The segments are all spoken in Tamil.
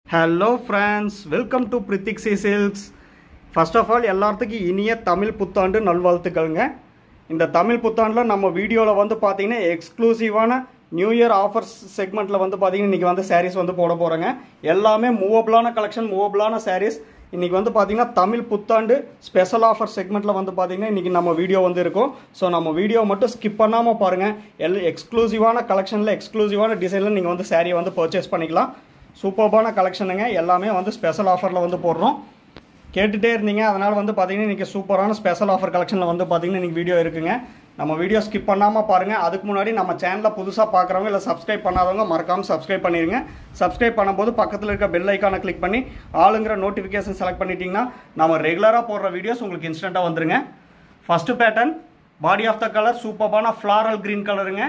hello friends welcome to Prithik C Silks first of all எல்லாத்துக்கும் இனிய தமிழ் புத்தாண்டு நல்வாழ்த்துக்கள்ங்க இந்த தமிழ் புத்தாண்டில் நம்ம வீடியோவில் வந்து பார்த்தீங்கன்னா எக்ஸ்க்ளூசிவான நியூ இயர் ஆஃபர்ஸ் செக்மெண்ட்டில் வந்து பார்த்தீங்கன்னா இன்றைக்கி வந்து சாரீஸ் வந்து போட போகிறோங்க எல்லாமே மூவபிளான கலெக்ஷன் மூவபிளான சாரீஸ் இன்றைக்கி வந்து பார்த்தீங்கன்னா தமிழ் புத்தாண்டு ஸ்பெஷல் ஆஃபர் செக்மெண்ட்டில் வந்து பார்த்தீங்கன்னா இன்றைக்கி நம்ம வீடியோ வந்து இருக்கும் ஸோ நம்ம வீடியோ மட்டும் ஸ்கிப் பண்ணாமல் பாருங்கள் எல் எக்ஸ்க்ளூசிவான கலெக்ஷனில் எக்ஸ்க்ளூசிவான டிசைனில் நீங்கள் வந்து சாரியை வந்து பர்ச்சேஸ் பண்ணிக்கலாம் சூப்பர்பான கலெக்ஷனுங்க எல்லாமே வந்து ஸ்பெஷல் ஆஃபரில் வந்து போடுறோம் கேட்டுகிட்டே இருந்தீங்க அதனால் வந்து பார்த்தீங்கன்னா இன்றைக்கி சூப்பரான ஸ்பெஷல் ஆஃபர் கலெக்ஷனில் வந்து பார்த்தீங்கன்னா இன்றைக்கி வீடியோ இருக்குங்க நம்ம வீடியோ ஸ்கிப் பண்ணாமல் பாருங்கள் அதுக்கு முன்னாடி நம்ம சேனலை புதுசாக பார்க்குறவங்க இல்லை சப்ஸ்கிரைப் பண்ணாதவங்க மறக்காமல் சப்ஸ்கிரைப் பண்ணிடுங்க சப்ஸ்கிரைப் பண்ணும்போது பக்கத்தில் இருக்க பெல் ஐக்கானை கிளிக் பண்ணி ஆளுங்கிற நோட்டிஃபிகேஷன் செலக்ட் பண்ணிட்டீங்கன்னா நம்ம ரெகுலராக போடுற வீடியோஸ் உங்களுக்கு இன்ஸ்டண்ட்டாக வந்துருங்க first pattern body of the colour சூப்பர்பான ஃப்ளாரல் க்ரீன் கலருங்க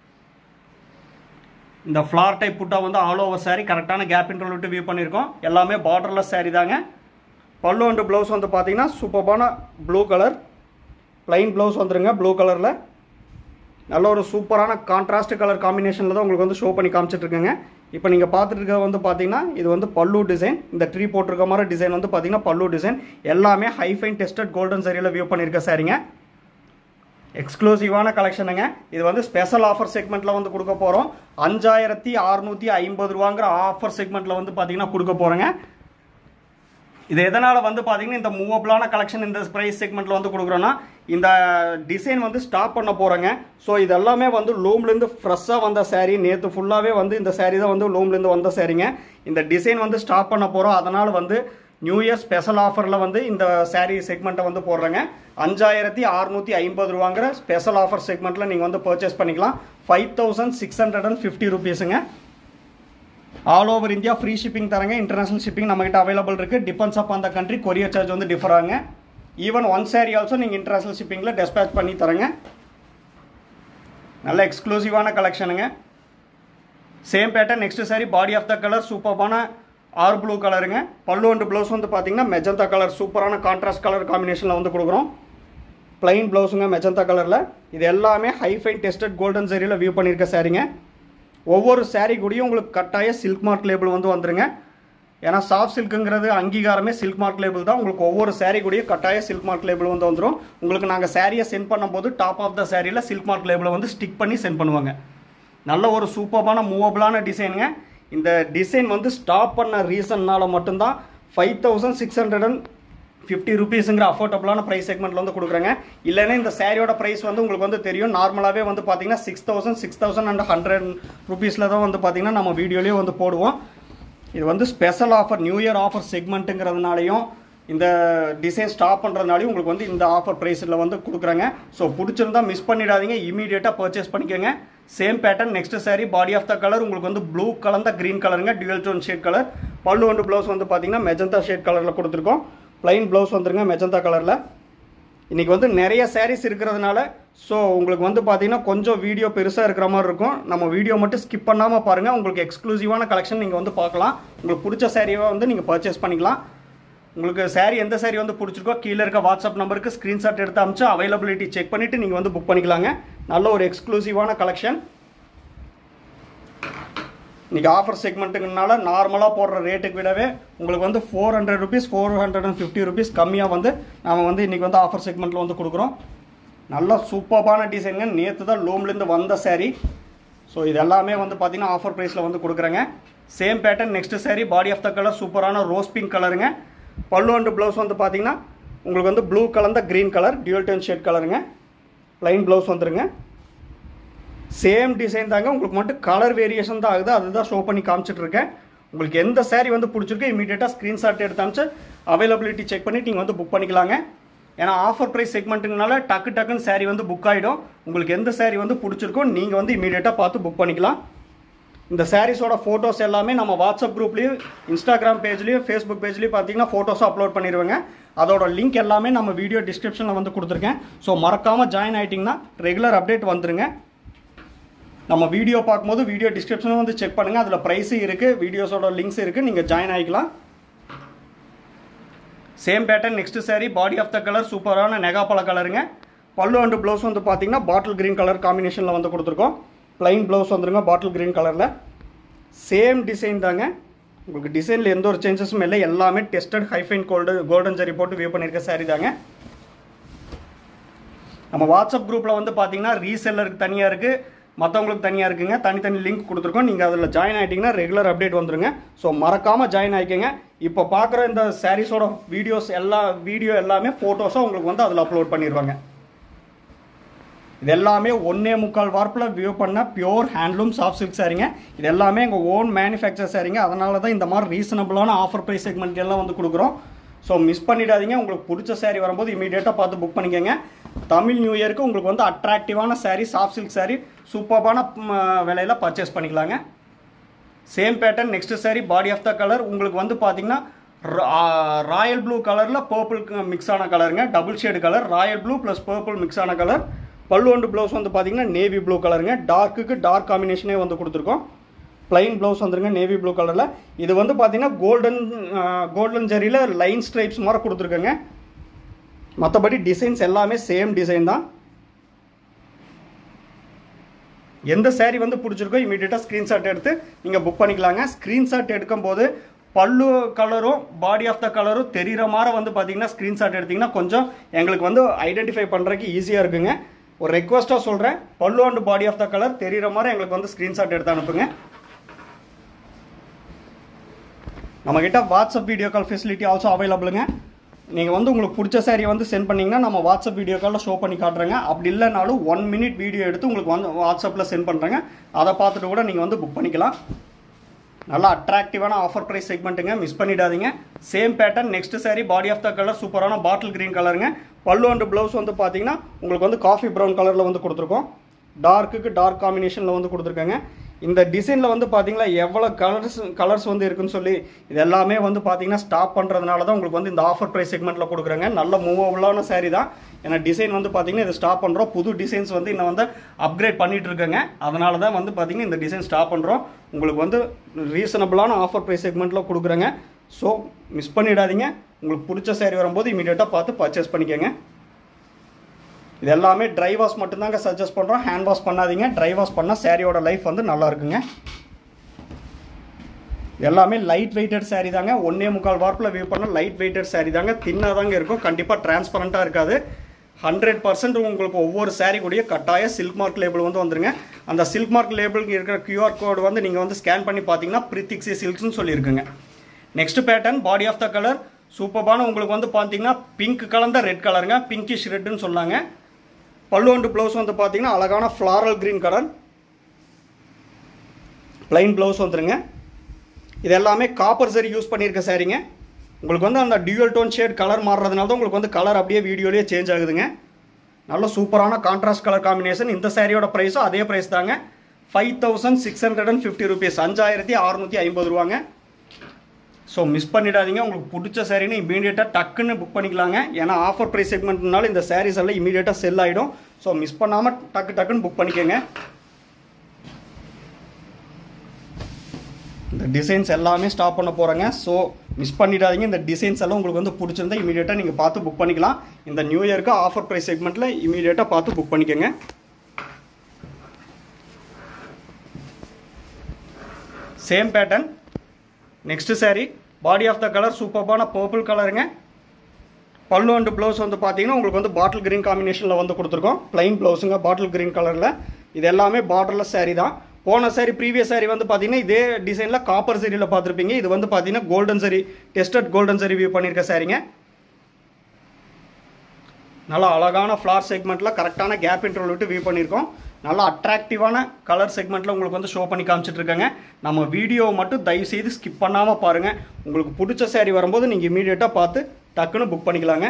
இந்த ஃப்ளார் டைப் புட்டா வந்து ஆல் ஓவர் saree கரெக்டான கேப் இன்டர்வல் விட்டு வியூ பண்ணியிருக்கோம் எல்லாமே பார்டர்லெஸ் saree தாங்க பல்லு அண்டு ப்ளவுஸ் வந்து பார்த்தீங்கன்னா சூப்பர்பான ப்ளூ கலர் ப்ளைன் ப்ளவுஸ் வந்துருங்க ப்ளூ கலரில் நல்ல ஒரு சூப்பரான கான்ட்ராஸ்ட் கலர் காம்பினேஷனில் தான் உங்களுக்கு வந்து ஷோ பண்ணி காமிச்சிட்ருக்கேங்க இப்போ நீங்கள் பார்த்துட்டு இருக்கிறது வந்து பார்த்தீங்கன்னா இது வந்து பல்லு டிசைன் இந்த ட்ரீ போட்டிருக்க மாதிரி டிசைன் வந்து பார்த்தீங்கன்னா பல்லு டிசைன் எல்லாமே ஹைஃபைன் டெஸ்டட் கோல்டன் சரியில் வியூ பண்ணியிருக்க சாரிங்க எக்ஸ்க்ளூசிவான கலெக்ஷனுங்க இது வந்து ஸ்பெஷல் ஆஃபர் செக்மெண்ட்டில் வந்து கொடுக்க போகிறோம் அஞ்சாயிரத்தி அறுநூற்றி ஐம்பது ரூபாங்கிற ஆஃபர் செக்மெண்ட்டில் வந்து பார்த்தீங்கன்னா கொடுக்க போகிறோங்க இது எதனால் வந்து பார்த்தீங்கன்னா இந்த மூவபிளான கலெக்ஷன் இந்த ப்ரைஸ் செக்மெண்ட்டில் வந்து கொடுக்குறோன்னா இந்த டிசைன் வந்து ஸ்டாப் பண்ண போகிறோங்க ஸோ இது எல்லாமே வந்து லூம்லேருந்து ஃப்ரெஷ்ஷாக வந்த saree நேற்று ஃபுல்லாகவே வந்து இந்த saree தான் வந்து லூம்லேருந்து வந்த சாரீங்க இந்த டிசைன் வந்து ஸ்டாப் பண்ண போகிறோம் அதனால் வந்து நியூ இயர் ஸ்பெஷல் ஆஃபரில் வந்து இந்த saree செக்மெண்ட்டை வந்து போடுறேங்க அஞ்சாயிரத்தி அறுநூற்றி ஐம்பது ரூபாங்கிற ஸ்பெஷல் ஆஃபர் செக்மெண்ட்டில் நீங்கள் வந்து பர்ச்சேஸ் பண்ணிக்கலாம் five thousand six hundred and fifty ருபீஸுங்க all over India free shipping தரங்க இன்டர்நேஷனல் ஷிப்பிங் நம்மகிட்ட அவைலபிள் இருக்குது டிபெண்ட்ஸ் அப் அந்த கண்ட்ரி கொரியர் சார்ஜ் வந்து டிஃபர் ஆகுங்க ஈவன் ஒன் சாரி ஆல்சோ நீங்கள் இன்டர்நேஷனல் ஷிப்பிங்கில் டெஸ்பேச் பண்ணி தரங்க நல்ல எக்ஸ்க்ளூசிவான கலெக்ஷனுங்க same pattern next sari body of the colour சூப்பர்பான ஆர் ப்ளூ கலருங்க பல்லு அண்டு ப்ளவுஸ் வந்து பார்த்தீங்கன்னா மெஜந்தா கலர் சூப்பரான கான்ட்ராஸ்ட் கலர் காம்பினேஷனில் வந்து கொடுக்குறோம் பிளைன் ப்ளவுஸுங்க மெஜந்தா கலரில் இது எல்லாமே ஹைஃபைன் டெஸ்டட் கோல்டன் சரியில் வியூ பண்ணியிருக்க சாரிங்க ஒவ்வொரு saree கூடயும் உங்களுக்கு கட்டாய சில்க் மார்க் லேபிள் வந்து வந்துருங்க ஏன்னா சாஃப்ட் சில்க்குங்கிறது அங்கீகாரமே சில்க் மார்க் லேபிள் தான் உங்களுக்கு ஒவ்வொரு saree கூடயும் கட்டாய சில்க் மார்க் லேபிள் வந்து வந்துடும் உங்களுக்கு நாங்கள் சாரியை சென்ட் பண்ணும்போது டாப் ஆஃப் த சாரியில் சில்க் மார்க் லேபிளை வந்து ஸ்டிக் பண்ணி சென்ட் பண்ணுவாங்க நல்ல ஒரு சூப்பரான மூவபிளான டிசைனுங்க இந்த டிசைன் வந்து ஸ்டாப் பண்ண ரீசன்னால மட்டும்தான் five thousand six hundred and fifty ருபீஸுங்கிற அஃபோர்டபுளான ப்ரைஸ் செக்மெண்ட்டில் வந்து கொடுக்குறேங்க இல்லைன்னா இந்த சாரியோட ப்ரைஸ் வந்து உங்களுக்கு வந்து தெரியும் நார்மலாகவே வந்து பார்த்தீங்கன்னா six thousand six thousand and hundred ருபீஸில் தான் வந்து பார்த்தீங்கன்னா நம்ம வீடியோலேயே வந்து போடுவோம் இது வந்து special offer new year offer செக்மெண்ட்டுங்கிறதுனாலையும் இந்த டிசைன் ஸ்டாப் பண்ணுறதுனாலையும் உங்களுக்கு வந்து இந்த ஆஃபர் ப்ரைஸில் வந்து கொடுக்குறாங்க ஸோ பிடிச்சிருந்தா மிஸ் பண்ணிடாதீங்க இமீடியட்டாக பர்ச்சேஸ் பண்ணிக்கோங்க same pattern next saree body of the colour உங்களுக்கு வந்து ப்ளூ கலந்த க்ரீன் கலருங்க டியூவல் டோன் ஷேட் கலர் பல்லு வந்து ப்ளவுஸ் வந்து பார்த்தீங்கன்னா மெஜந்தா ஷேட் கலரில் கொடுத்துருக்கோம் ப்ளைன் ப்ளவுஸ் வந்துருங்க மெஜந்தா கலரில் இன்றைக்கி வந்து நிறைய sarees இருக்கிறதுனால ஸோ உங்களுக்கு வந்து பார்த்தீங்கன்னா கொஞ்சம் வீடியோ பெருசாக இருக்கிற மாதிரி இருக்கும் நம்ம வீடியோ மட்டும் ஸ்கிப் பண்ணாமல் பாருங்கள் உங்களுக்கு எக்ஸ்க்ளூசிவான கலெக்ஷன் நீங்கள் வந்து பார்க்கலாம் உங்களுக்கு பிடிச்ச சாரியை வந்து நீங்கள் பர்ச்சேஸ் பண்ணிக்கலாம் உங்களுக்கு saree எந்த saree வந்து பிடிச்சிருக்கோ கீழே இருக்க வாட்ஸ்அப் நம்பருக்கு ஸ்க்ரீன்ஷாட் எடுத்து அமிச்சு அவைலபிலிட்டி செக் பண்ணிவிட்டு நீங்கள் வந்து புக் பண்ணிக்கலாங்க நல்ல ஒரு எக்ஸ்க்ளூசிவான கலெக்ஷன் இன்றைக்கி ஆஃபர் செக்மெண்ட்டுங்கனால நார்மலாக போடுற ரேட்டுக்கு விடவே உங்களுக்கு வந்து four hundred rupees four hundred and fifty rupees கம்மியாக வந்து நாம் வந்து இன்றைக்கி வந்து ஆஃபர் செக்மெண்ட்டில் வந்து கொடுக்குறோம் நல்ல சூப்பர்பான டிசைனுங்க நேற்று தான் லோம்லேருந்து வந்த saree ஸோ இது எல்லாமே வந்து பார்த்தீங்கன்னா ஆஃபர் ப்ரைஸில் வந்து கொடுக்குறேங்க same pattern next saree body of the colour சூப்பரான ரோஸ் பிங்க் கலருங்க பல்லு அண்டு ப்ளவுஸ் வந்து பார்த்தீங்கன்னா உங்களுக்கு வந்து ப்ளூ கலந்த green colour dual tone shade கலருங்க ப்ளைன் ப்ளவுஸ் வந்துருங்க சேம் டிசைன் தாங்க உங்களுக்கு மட்டும் கலர் வேரியேஷன் தான் ஆகுது அதுதான் ஷோ பண்ணி காமிச்சிட்டு இருக்கேன் உங்களுக்கு எந்த saree வந்து பிடிச்சிருக்கு இமீடியட்டாக ஸ்க்ரீன்ஷாட் எடுத்து அமிச்சு அவைலபிலிட்டி செக் பண்ணிட்டு நீங்கள் வந்து புக் பண்ணிக்கலாங்க ஏன்னா ஆஃபர் ப்ரைஸ் செக்மெண்ட்டுனால டக்கு டக்குன்னு saree வந்து புக் ஆகிடும் உங்களுக்கு எந்த saree வந்து பிடிச்சிருக்கோ நீங்கள் வந்து இமீடியட்டாக பார்த்து புக் பண்ணிக்கலாம் இந்த சாரீஸோட ஃபோட்டோஸ் எல்லாமே நம்ம வாட்ஸ்அப் குரூப்லேயும் இன்ஸ்டாகிராம் பேஜ்லேயும் ஃபேஸ்புக் பேஜ்லேயும் பார்த்தீங்கன்னா ஃபோட்டோஸும் அப்லோட் பண்ணிடுவேங்க அதோட லிங்க் எல்லாமே நம்ம வீடியோ டிஸ்கிரிப்ஷனில் வந்து கொடுத்துருக்கேன் ஸோ மறக்காமல் ஜாயின் ஆகிட்டிங்கன்னா ரெகுலர் அப்டேட் வந்துருங்க நம்ம வீடியோ பார்க்கும்போது வீடியோ டிஸ்கிரிப்ஷனும் வந்து செக் பண்ணுங்கள் அதில் ப்ரைஸும் இருக்குது வீடியோஸோட லிங்க்ஸ் இருக்குது நீங்கள் ஜாயின் ஆகிக்கலாம் same pattern next saree body of the colour சூப்பரான நெகாப்பழ கலருங்க பல்லு அண்டு ப்ளவுஸ் வந்து பார்த்தீங்கன்னா பாட்டில் க்ரீன் கலர் காம்பினேஷனில் வந்து கொடுத்துருக்கோம் ப்ளைன் ப்ளவுஸ் வந்துருங்க பாட்டில் க்ரீன் கலரில் சேம் டிசைன் தாங்க உங்களுக்கு டிசைனில் எந்த ஒரு சேஞ்சஸும் இல்லை எல்லாமே tested high fine gold golden zari போட்டு வியூ பண்ணியிருக்க saree தாங்க நம்ம வாட்ஸ்அப் குரூப்பில் வந்து பார்த்தீங்கன்னா ரீசெல்லருக்கு தனியாக இருக்குது மற்றவங்களுக்கு தனியாக இருக்குங்க தனித்தனி லிங்க் கொடுத்துருக்கோம் நீங்கள் அதில் ஜாயின் ஆகிட்டிங்கன்னா ரெகுலர் அப்டேட் வந்துருங்க ஸோ மறக்காமல் ஜாயின் ஆகிக்கங்க இப்போ பார்க்குற இந்த சாரீஸோட வீடியோஸ் எல்லா வீடியோ எல்லாமே ஃபோட்டோஸும் உங்களுக்கு வந்து அதில் அப்லோட் பண்ணிடுவாங்க இது எல்லாமே ஒன்னே முக்கால் வார்ப்பில் வியூ பண்ண பியோர் ஹேண்ட்லூம் சாஃப்ட் சில்க் சாரீங்க இது எல்லாமே எங்கள் ஓன் மேனுஃபேக்சர் சாரீங்க அதனால தான் இந்த மாதிரி ரீசனபிளான ஆஃபர் ப்ரைஸ் செக்மெண்ட் எல்லாம் வந்து கொடுக்குறோம் ஸோ மிஸ் பண்ணிடாதீங்க உங்களுக்கு பிடிச்ச saree வரும்போது இமீடியட்டாக பார்த்து புக் பண்ணிக்கோங்க தமிழ் நியூ இயருக்கு உங்களுக்கு வந்து அட்ராக்டிவான saree சாஃப்ட் சில்க் saree சூப்பர்பான விலையில் பர்ச்சேஸ் பண்ணிக்கலாங்க same pattern next saree body of the colour உங்களுக்கு வந்து பார்த்தீங்கன்னா ராயல் ப்ளூ கலரில் பர்பிள் மிக்ஸ் ஆன கலருங்க double shade colour royal blue plus purple mix ஆன கலர் பல்லு ஒன்று ப்ளவுஸ் வந்து பார்த்தீங்கன்னா நேவி ப்ளூ கலருங்க டார்க்குக்கு டார்க் காம்பினேஷனே வந்து கொடுத்துருக்கோம் plain ப்ளவுஸ் வந்துருங்க நேவி ப்ளூ கலரில் இது வந்து பார்த்தீங்கன்னா கோல்டன் கோல்டன் ஜரியில் லைன் ஸ்ட்ரைப்ஸ் மாதிரி கொடுத்துருக்கோங்க மற்றபடி டிசைன்ஸ் எல்லாமே சேம் டிசைன் தான் எந்த saree வந்து பிடிச்சிருக்கோ இமீடியட்டாக ஸ்க்ரீன்ஷாட் எடுத்து நீங்கள் புக் பண்ணிக்கலாங்க ஸ்க்ரீன்ஷாட் எடுக்கும்போது பல்லு கலரும் பாடி ஆஃப் த கலரும் தெரிகிற மாதிரி வந்து பார்த்தீங்கன்னா ஸ்க்ரீன்ஷாட் எடுத்தீங்கன்னா கொஞ்சம் எங்களுக்கு வந்து ஐடென்டிஃபை பண்ணுறதுக்கு ஈஸியாக இருக்குங்க ஒரு ரெக்வஸ்ட்டாக சொல்கிறேன் பல்லு and body of the colour தெரிகிற மாதிரி எங்களுக்கு வந்து ஸ்க்ரீன்ஷாட் எடுத்து அனுப்புங்க நம்மக்கிட்ட WhatsApp video call facility also அவைலபிளுங்க நீங்கள் வந்து உங்களுக்கு பிடிச்ச சாரியை வந்து சென்ட் பண்ணிங்கன்னா நம்ம வாட்ஸ்அப் வீடியோ காலில் ஷோ பண்ணி காட்டுறேங்க அப்படி இல்லைனாலும் ஒன் மினிட் வீடியோ எடுத்து உங்களுக்கு வந்து வாட்ஸ்அப்பில் சென்ட் பண்ணுறேங்க அதை பார்த்துட்டு கூட நீங்கள் வந்து புக் பண்ணிக்கலாம் நல்லா அட்ராக்டிவான ஆஃபர் ப்ரைஸ் செக்மெண்ட்டுங்க மிஸ் பண்ணிடாதீங்க same pattern next saree body of the colour சூப்பரான பாட்டில் கிரீன் கலருங்க பல்லு அண்ட் ப்ளவுஸ் வந்து பார்த்தீங்கன்னா உங்களுக்கு வந்து காஃபி ப்ரௌன் கலரில் வந்து கொடுத்துருக்கோம் டார்க்குக்கு டார்க் காம்பினேஷனில் வந்து கொடுத்துருக்காங்க இந்த டிசைனில் வந்து பார்த்தீங்களா எவ்வளோ கலர்ஸ் கலர்ஸ் வந்து இருக்குன்னு சொல்லி இது எல்லாமே வந்து பார்த்தீங்கன்னா ஸ்டாப் பண்ணுறதுனால தான் உங்களுக்கு வந்து இந்த ஆஃபர் ப்ரைஸ் செக்மெண்ட்டில் கொடுக்குறாங்க நல்ல மூவபுளான saree தான் ஏன்னா டிசைன் வந்து பார்த்தீங்கன்னா இது ஸ்டாப் பண்ணுறோம் புது டிசைன்ஸ் வந்து இன்னும் வந்து அப்கிரேட் பண்ணிட்டு இருக்காங்க அதனால தான் வந்து பார்த்தீங்கன்னா இந்த டிசைன் ஸ்டாப் பண்ணுறோம் உங்களுக்கு வந்து ரீசனபிளான ஆஃபர் ப்ரைஸ் செக்மெண்ட்டில் கொடுக்குறாங்க ஸோ மிஸ் பண்ணிடாதீங்க உங்களுக்கு பிடிச்ச saree வரும்போது இமீடியட்டாக பார்த்து பர்ச்சேஸ் பண்ணிக்கோங்க இது எல்லாமே ட்ரை வாஷ் மட்டும்தாங்க சஜஸ்ட் பண்ணுறோம் ஹேண்ட் வாஷ் பண்ணாதீங்க ட்ரை வாஷ் பண்ணால் சாரியோட லைஃப் வந்து நல்லா இருக்குங்க இது எல்லாமே லைட் வெயிட்டட் saree தாங்க ஒன்னே முக்கால் வார்ப்பில் வியூ பண்ண லைட் வெயிட்டட் saree தாங்க தின்னாக தாங்க இருக்கும் கண்டிப்பாக டிரான்ஸ்பரண்ட்டாக இருக்காது ஹண்ட்ரட் பர்சன்ட் உங்களுக்கு ஒவ்வொரு saree கூடயே கட்டாய சில்க் மார்க் லேபிள் வந்து வந்துருங்க அந்த சில்க் மார்க் லேபிளுக்கு இருக்கிற QR கோடு வந்து நீங்கள் வந்து ஸ்கேன் பண்ணி பார்த்தீங்கன்னா பிரித்திக்ஸி சில்க்ஸ்னு சொல்லியிருக்குங்க next pattern body of the colour சூப்பர்பான உங்களுக்கு வந்து பார்த்தீங்கன்னா பிங்க் கலந்த ரெட் கலருங்க பிங்கிஷ் ரெட்டுன்னு சொன்னாங்க பல்லு அண்டு ப்ளவுஸ் வந்து பார்த்தீங்கன்னா அழகான floral green colour plain blouse வந்துருங்க இது எல்லாமே காப்பர் சரி யூஸ் பண்ணியிருக்க சாரீங்க உங்களுக்கு வந்து அந்த டியூவல் டோன் ஷேட் கலர் மாறுறதுனால தான் உங்களுக்கு வந்து கலர் அப்படியே வீடியோலேயே சேஞ்ச் ஆகுதுங்க நல்ல சூப்பரான கான்ட்ராஸ்ட் கலர் காம்பினேஷன் இந்த சாரியோட ப்ரைஸும் அதே ப்ரைஸ் தாங்க five thousand six hundred and fifty rupees அஞ்சாயிரத்தி அறுநூற்றி ஐம்பது ரூபாங்க ஸோ மிஸ் பண்ணிடாதீங்க உங்களுக்கு பிடிச்ச சாரின்னு இமீடியட்டாக டக்குன்னு புக் பண்ணிக்கலாங்க ஏன்னா ஆஃபர் ப்ரைஸ் செக்மெண்ட்னால இந்த சாரீஸ் எல்லாம் இமீடியட்டாக செல் ஆகிடும் ஸோ மிஸ் பண்ணாமல் டக்கு டக்குன்னு புக் பண்ணிக்கோங்க இந்த டிசைன்ஸ் எல்லாமே ஸ்டாப் பண்ண போகிறேங்க ஸோ மிஸ் பண்ணிடாதீங்க இந்த டிசைன்ஸ் எல்லாம் உங்களுக்கு வந்து பிடிச்சிருந்தா இமீடியட்டாக நீங்கள் பார்த்து புக் பண்ணிக்கலாம் இந்த நியூ இயருக்கு ஆஃபர் ப்ரைஸ் செக்மெண்ட்டில் இமீடியட்டாக பார்த்து புக் பண்ணிக்கோங்க same pattern next saree body of the colour சூப்பர்பான பர்பிள் கலருங்க பல்லு அண்ட் ப்ளவுஸ் வந்து பார்த்தீங்கன்னா உங்களுக்கு வந்து பாட்டில் கிரீன் காம்பினேஷனில் வந்து கொடுத்துருக்கோம் plain ப்ளவுஸுங்க பாட்டில் கிரீன் கலரில் இது எல்லாமே பார்டர்லெஸ் saree தான் போன saree ப்ரீவியஸ் saree வந்து பார்த்தீங்கன்னா இதே டிசைனில் காப்பர் சரியில் பார்த்துருப்பீங்க இது வந்து பார்த்தீங்கன்னா கோல்டன் சரி டெஸ்டட் கோல்டன் சரி வியூ பண்ணியிருக்க சாரீங்க நல்லா அழகான ஃப்ளார் செக்மெண்ட்டில் கரெக்டான கேப் இன்டர்வல் விட்டு வியூ பண்ணியிருக்கோம் நல்லா அட்ராக்டிவான கலர் செக்மெண்ட்டில் உங்களுக்கு வந்து ஷோ பண்ணி காமிச்சிட்டு இருக்காங்க நம்ம வீடியோவை மட்டும் தயவு செய்து ஸ்கிப் பண்ணாமல் பாருங்கள் உங்களுக்கு பிடிச்ச saree வரும்போது நீங்கள் இமீடியட்டாக பார்த்து டக்குன்னு புக் பண்ணிக்கலாங்க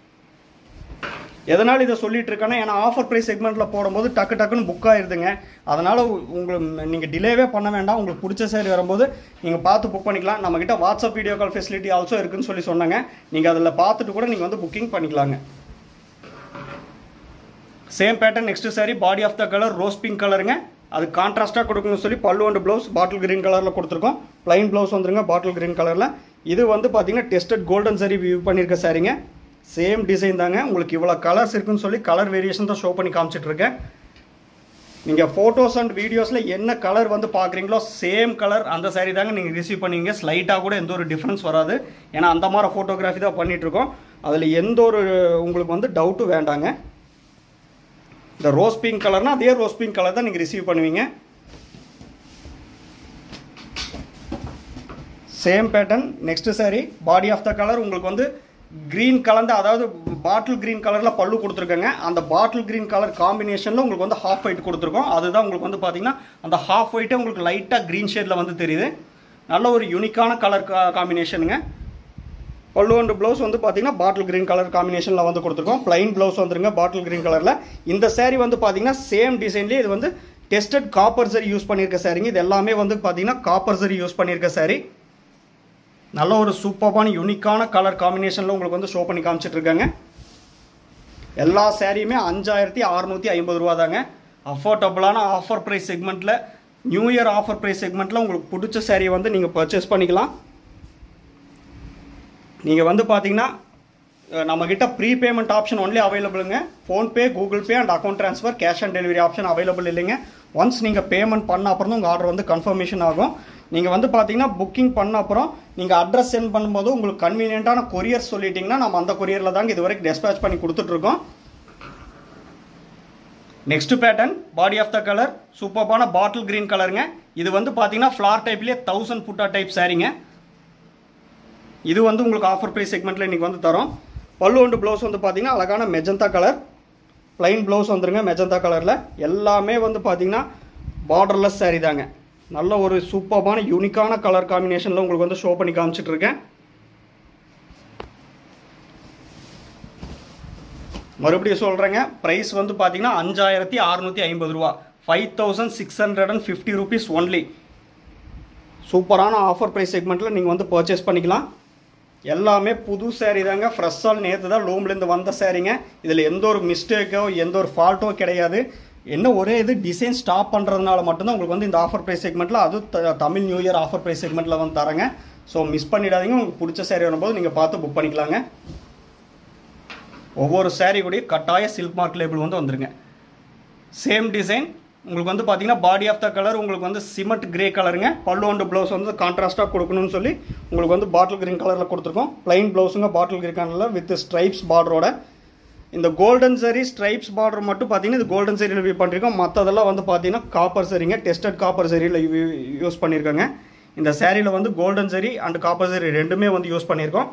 எதனால் இதை சொல்லிட்டு இருக்கேன்னா ஏன்னா ஆஃபர் ப்ரைஸ் செக்மெண்ட்டில் போடும்போது டக்கு டக்குன்னு புக் ஆயிருதுங்க அதனால் உங்களுக்கு நீங்கள் டிலேவே பண்ண வேண்டாம் உங்களுக்கு பிடிச்ச saree வரும்போது நீங்கள் பார்த்து புக் பண்ணிக்கலாம் நம்மக்கிட்ட WhatsApp video call facility also இருக்குன்னு சொல்லி சொன்னாங்க நீங்கள் அதில் பார்த்துட்டு கூட நீங்கள் வந்து புக்கிங் பண்ணிக்கலாங்க same pattern next saree body of the colour rose pink கலருங்க அது கான்ட்ராஸ்ட்டாக கொடுக்கணும்னு சொல்லி பல்லு அண்ட் ப்ளவுஸ் பாட்டில் கிரீன் கலரில் கொடுத்துருக்கோம் plain ப்ளவுஸ் வந்துருங்க பாட்டில் கிரீன் கலரில் இது வந்து பார்த்தீங்கன்னா டெஸ்டட் கோல்டன் சரி வியூ பண்ணியிருக்க சாரீங்க சேம் டிசைன் தாங்க உங்களுக்கு இவ்வளோ கலர்ஸ் இருக்குன்னு சொல்லி கலர் வேரியேஷன் தான் ஷோ பண்ணி காமிச்சிட்டு இருக்கேன் நீங்கள் ஃபோட்டோஸ் அண்ட் வீடியோஸில் என்ன கலர் வந்து பார்க்குறீங்களோ சேம் கலர் அந்த saree தாங்க நீங்கள் ரிசீவ் பண்ணுவீங்க ஸ்லைட்டாக கூட எந்த ஒரு டிஃப்ரென்ஸ் வராது ஏன்னா அந்த மாதிரி ஃபோட்டோகிராஃபி தான் பண்ணிகிட்ருக்கோம் அதில் எந்த ஒரு உங்களுக்கு வந்து டவுட்டும் வேண்டாங்க இந்த ரோஸ் பிங்க் கலர்னால் அதே ரோஸ் பிங்க் கலர் தான் நீங்கள் ரிசீவ் பண்ணுவீங்க same pattern next saree body of the colour உங்களுக்கு வந்து க்ரீன் கலந்த அதாவது பாட்டில் க்ரீன் கலரில் பல்லு கொடுத்துருக்கங்க அந்த பாட்டில் க்ரீன் கலர் காம்பினேஷனில் உங்களுக்கு வந்து ஹாஃப் ஒயிட் கொடுத்துருக்கோம் அதுதான் உங்களுக்கு வந்து பார்த்தீங்கன்னா அந்த ஹாஃப் ஒயிட்டே உங்களுக்கு லைட்டாக க்ரீன் ஷேடில் வந்து தெரியுது நல்ல ஒரு யூனிக்கான கலர் காம்பினேஷனுங்க பல்லு அண்ட் ப்ளவுஸ் வந்து பார்த்தீங்கன்னா பாட்டில் க்ரீன் கலர் காம்பினேஷனில் வந்து கொடுத்துருக்கோம் ப்ளைன் ப்ளவுஸ் வந்துருங்க பாட்டில் க்ரீன் கலரில் இந்த saree வந்து பார்த்தீங்கன்னா சேம் டிசைன்லேயே இது வந்து டெஸ்டட் காப்பர் சரி யூஸ் பண்ணியிருக்க சாரிங்க இது எல்லாமே வந்து பார்த்தீங்கன்னா காப்பர் சரி யூஸ் பண்ணியிருக்க saree நல்ல ஒரு சூப்பரான யூனிக்கான கலர் காம்பினேஷனில் உங்களுக்கு வந்து ஷோ பண்ணி காமிச்சிட்டு இருக்காங்க எல்லா சேரீயுமே அஞ்சாயிரத்தி அறநூற்றி ஐம்பது ரூபா தாங்க அஃபோர்டபுளான ஆஃபர் ப்ரைஸ் செக்மெண்ட்டில் நியூ இயர் ஆஃபர் ப்ரைஸ் செக்மெண்ட்டில் உங்களுக்கு பிடிச்ச சேரீயை வந்து நீங்கள் பர்ச்சேஸ் பண்ணிக்கலாம் நீங்கள் வந்து பார்த்தீங்கன்னா அஹ், நம்மக்கிட்ட ப்ரீபேமெண்ட் ஆப்ஷன் ஒன்லி அவைலபிளுங்க PhonePe Google Pay and account transfer cash on delivery option available இல்லைங்க ஒன்ஸ் நீங்கள் பேமெண்ட் பண்ண அப்புறம் தான் உங்கள் ஆர்டர் வந்து கன்ஃபர்மேஷன் ஆகும் நீங்கள் வந்து பார்த்தீங்கன்னா புக்கிங் பண்ண அப்புறம் நீங்கள் அட்ரஸ் சென்ட் பண்ணும்போது உங்களுக்கு கன்வீனியன்ட்டான கொரியர் சொல்லிட்டீங்கன்னா நம்ம அந்த கொரியரில் தாங்க இது வரைக்கும் டெஸ்பேச் பண்ணி கொடுத்துட்ருக்கோம் next pattern body of the colour சூப்பர்பான பாட்டில் கிரீன் கலருங்க இது வந்து பார்த்தீங்கன்னா ஃப்ளார் டைப்லேயே தௌசண்ட் புட்டா டைப் சாரீங்க இது வந்து உங்களுக்கு ஆஃபர் ப்ரைஸ் செக்மெண்ட்டில் இன்றைக்கி வந்து தரோம் பல்லு ஒன்று ப்ளவுஸ் வந்து பார்த்தீங்கன்னா அழகான மெஜந்தா கலர் ப்ளைன் ப்ளவுஸ் வந்துருங்க மெஜந்தா கலரில் எல்லாமே வந்து பார்த்தீங்கன்னா பார்டர்லெஸ் saree தாங்க நல்ல ஒரு சூப்பர்பான யூனிக்கான கலர் காம்பினேஷனில் உங்களுக்கு வந்து ஷோ பண்ணி காமிச்சிட்டு இருக்கேன் மறுபடியும் சொல்கிறேங்க ப்ரைஸ் வந்து பார்த்தீங்கன்னா அஞ்சாயிரத்தி அறநூற்றி ஐம்பது ரூபா five thousand six hundred and fifty rupees only சூப்பரான ஆஃபர் ப்ரைஸ் செக்மெண்ட்டில் நீங்கள் வந்து பர்ச்சேஸ் பண்ணிக்கலாம் எல்லாமே புது saree தாங்க ஃப்ரெஷ்ஷாக நேற்று தான் லூம்லேருந்து வந்த சாரீங்க இதில் எந்த ஒரு மிஸ்டேக்கோ எந்த ஒரு ஃபால்ட்டோ கிடையாது என்ன ஒரே இது டிசைன் ஸ்டாப் பண்ணுறதுனால மட்டும்தான் உங்களுக்கு வந்து இந்த ஆஃபர் ப்ரைஸ் செக்மெண்ட்டில் அது த- Tamil new year offer price செக்மெண்ட்டில் வந்து தரேங்க ஸோ மிஸ் பண்ணிடாதீங்க உங்களுக்கு பிடிச்ச saree வரும்போது நீங்கள் பார்த்து புக் பண்ணிக்கலாங்க ஒவ்வொரு saree கூடயும் கட்டாய சில்க் மார்க் லேபிள் வந்து வந்துருங்க சேம் டிசைன் உங்களுக்கு வந்து பார்த்தீங்கன்னா பாடி ஆஃப் த கலர் உங்களுக்கு வந்து சிமெண்ட் கிரே கலருங்க பல்லு அண்ட் ப்ளவுஸ் வந்து கான்ட்ராஸ்ட்டாக கொடுக்கணும்னு சொல்லி உங்களுக்கு வந்து பாட்டில் கிரீன் கலரில் கொடுத்துருக்கோம் plain ப்ளவுஸுங்க பாட்டில் கிரீன் கலரில் வித் ஸ்ட்ரைப்ஸ் பார்டரோட இந்த கோல்டன் சரி ஸ்ட்ரைப்ஸ் பார்டர் மட்டும் பார்த்தீங்கன்னா இது கோல்டன் சரியில் யூ பண்ணியிருக்கோம் மற்றதெல்லாம் வந்து பார்த்தீங்கன்னா காப்பர் சரிங்க டெஸ்டட் காப்பர் சரியில் யூஸ் பண்ணியிருக்கோங்க இந்த சாரியில் வந்து கோல்டன் சரி அண்ட் காப்பர் சரி ரெண்டுமே வந்து யூஸ் பண்ணியிருக்கோம்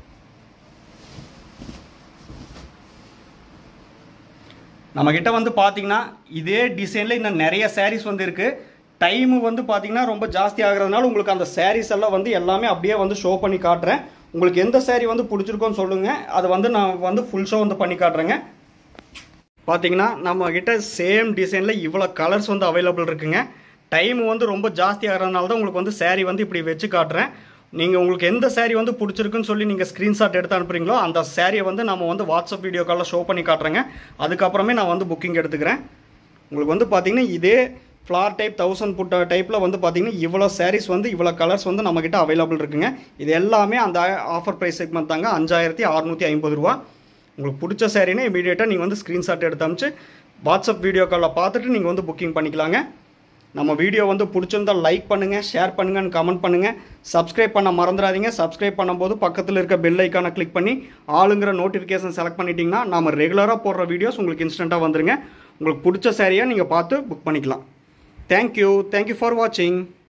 நம்மக்கிட்ட வந்து பார்த்தீங்கன்னா இதே டிசைனில் இன்னும் நிறைய sarees வந்து இருக்குது டைமு வந்து பார்த்தீங்கன்னா ரொம்ப ஜாஸ்தி ஆகிறதுனால உங்களுக்கு அந்த sarees எல்லாம் வந்து எல்லாமே அப்படியே வந்து ஷோ பண்ணி காட்டுறேன் உங்களுக்கு எந்த saree வந்து பிடிச்சிருக்கோன்னு சொல்லுங்கள் அது வந்து நான் வந்து ஃபுல் ஷோ வந்து பண்ணி காட்டுறேங்க பார்த்தீங்கன்னா நம்ம கிட்ட சேம் டிசைனில் இவ்வளோ கலர்ஸ் வந்து அவைலபிள் இருக்குங்க டைம் வந்து ரொம்ப ஜாஸ்தி ஆகிறதுனால தான் உங்களுக்கு வந்து saree வந்து இப்படி வச்சு காட்டுறேன் நீங்கள் உங்களுக்கு எந்த saree வந்து பிடிச்சிருக்குன்னு சொல்லி நீங்கள் ஸ்க்ரீன்ஷாட் எடுத்து அனுப்புறீங்களோ அந்த சாரியை வந்து நம்ம வந்து வாட்ஸ்அப் வீடியோ காலில் ஷோ பண்ணி காட்டுறேங்க அதுக்கப்புறமே நான் வந்து புக்கிங் எடுத்துக்கிறேன் உங்களுக்கு வந்து பார்த்தீங்கன்னா இதே ஃப்ளார் டைப் தௌசண்ட் புட்ட டைப்பில் வந்து பார்த்தீங்கன்னா இவ்வளோ sarees வந்து இவ்வளோ கலர்ஸ் வந்து நம்மக்கிட்ட அவைலபிள் இருக்குங்க இது எல்லாமே அந்த ஆஃபர் ப்ரைஸ் செக்மெண்ட் தாங்க அஞ்சாயிரத்தி அறநூற்றி ஐம்பது ரூபா உங்களுக்கு பிடிச்ச சாரீனா இமீடியட்டாக நீங்கள் வந்து ஸ்க்ரீன்ஷாட் எடுத்து அமிச்சு வாட்ஸ்அப் வீடியோ காலில் பார்த்துட்டு நீங்கள் வந்து புக்கிங் பண்ணிக்கலாங்க நம்ம வீடியோ வந்து பிடிச்சிருந்தா லைக் பண்ணுங்கள் ஷேர் பண்ணுங்கன்னு கமெண்ட் பண்ணுங்கள் சப்ஸ்கிரைப் பண்ண மறந்துடாதீங்க சப்ஸ்கிரைப் பண்ணும்போது பக்கத்தில் இருக்க பெல் ஐக்கானை கிளிக் பண்ணி ஆளுங்கிற நோட்டிஃபிகேஷன் செலக்ட் பண்ணிட்டீங்கன்னா நம்ம ரெகுலராக போடுற வீடியோஸ் உங்களுக்கு இன்ஸ்டண்ட்டாக வந்துருங்க உங்களுக்கு பிடிச்ச சாரியாக நீங்கள் பார்த்து புக் பண்ணிக்கலாம் தேங்க்யூ தேங்க்யூ ஃபார் வாட்சிங்